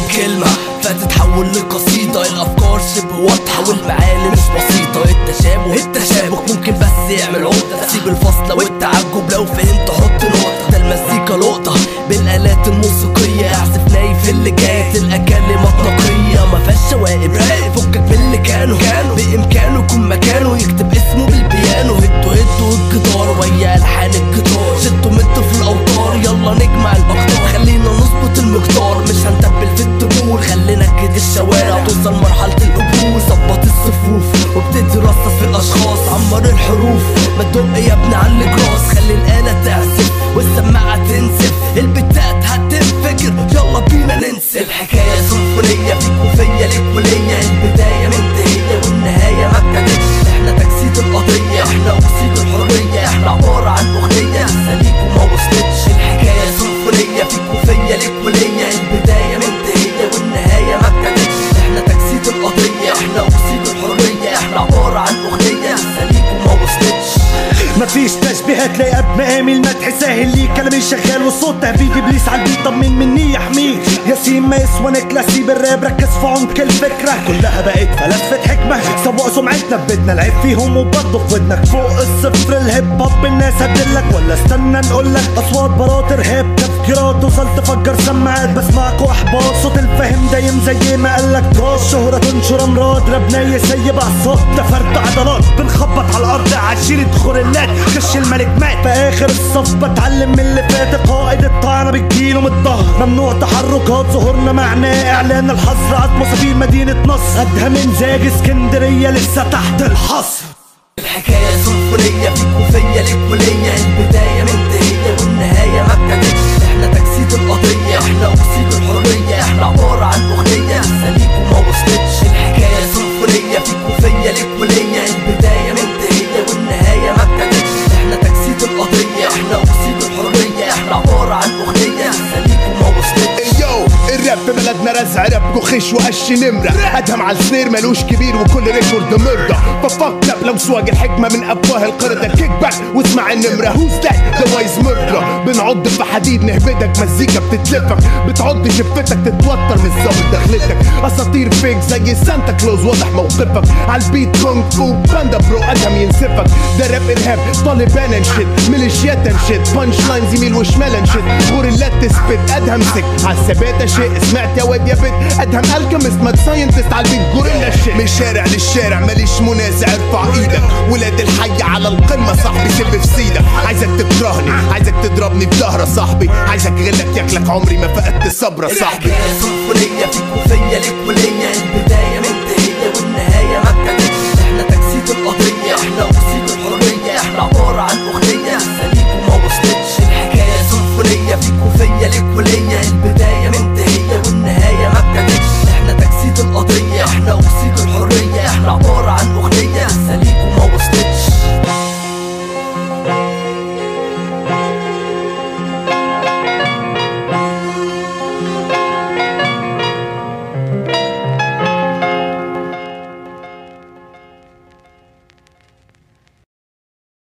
كلمة فتتحول لقصيدة الأفكار شبه واضحة والمعاني مش بسيطة التشابه التشابك ممكن بس يعمل عقدة سيب الفصلة والتعجب لو فهمت حط نقطة ده المزيكا لقطة بالآلات الموسيقية اعزف ناي في اللي جاي تلقى كلمات نقية ما فيهاش شوائب فكك من اللي كانوا بإمكانه يكون مكانه يكتب اسمه بالبيانو هدوا هدوا الجدار ويا ألحان الجيتار شدوا مدوا في الأوتار يلا نجمع الأقطار خلينا نظبط المقدار مش هنتبل في الدبور خلينا كده الشوارع توصل مرحلة القبور ظبط الصفوف وابتدي رصص في الأشخاص عمر الحروف ما تدق يا ابني على الجراس خلي الآلة تعزف والسماعة تنزف البتات هتنفجر يلا بينا ننسى الحكاية سيمفونية فيك وفيا ليك وليا البداية منتهية والنهاية ما ابتدتش احنا تجسيد القضية احنا أكسيد الحرية احنا عبارة عن أغنية لسه ليك وما وصلتش الحكاية سيمفونية فيك وفيا ليك وليا البداية منتهية والنهاية ما ابتدتش احنا تجسيد القضية احنا أكسيد الحرية احنا عبارة عن أغنية لسه ليك وما وصلتش مفيش تشبيهات لاقي قد مقامي المدح ساهل ليه كلامي شغال والصوت تهديد ابليس على البيت طمن مني يحميك ياسين ما يسوى نكلاسي بالراب ركز في عمق الفكرة كلها بقت فلسفة حكمة سوق سمعتنا في بيتنا العيب فيهم وبرضه في ودنك فوق الصفر الهيب هوب الناس هتدلك ولا استنى نقول لك اصوات برات ارهاب تفكيرات وصلت تفجر سماعات بسمعك واحباط صوت الفهم دايم زي ما قالك راس شهرة تنشر امراض ربنا يسيب اعصاب ده فرد عضلات بنخبط على الارض عشيرة خرلات خش الملك مات في اخر الصف بتعلم من اللي فات قائد الطعنه بتجيله من الظهر ممنوع تحركات ظهورنا معناه اعلان الحظر عتمة في مدينه نصر قدها من زاج اسكندريه لسه تحت الحصر الحكاية سيمفونية فيك وفيا ليك وليا البداية منتهية والنهاية ما ابتدتش احنا تجسيد القضية احنا أكسيد الحرية احنا عبارة عن أغنية لسه ليك وما وصلتش الحكاية سيمفونية فيك وفيا ليك وليا البداية منتهية والنهاية ما ابتدتش احنا تجسيد القضية احنا أكسيد الحرية احنا عبارة عن أغنية لسه ليك وما وصلتش يو الراب في بلدنا رزع راب وخش وقش نمرة ادهم على السنير ملوش كبير وكل ريكورد مرضى ففك اب لو سواق الحكمة من افواه القردة كيك باك واسمع النمرة هوز ذات ذا وايز مردة بنعض في حديد نهبدك مزيكا بتتلفك بتعض شفتك تتوتر من الظابط دخلتك اساطير فيك زي سانتا كلوز واضح موقفك على البيت كونغ فو باندا برو ادهم ينسفك ده راب ارهاب طالبان انشد ميليشيات انشد بانش لاينز يميل وشمال انشد غوريلات تثبت ادهم سك عالثبات شيء سمعت يا واد يا بنت ادهم الكيمست ماد ساينتست على البيت غوريلا شيء من شارع للشارع ماليش منازع ارفع ايدك ولاد الحي على القمه صاحبي سب في سيدك عايزك تكرهني عايزك تضربني في ظهر صاحبي عايزك غلك ياكلك عمري ما فقدت صبر صاحبي الحكاية سيمفونية فيك وفيا ليك وليا البداية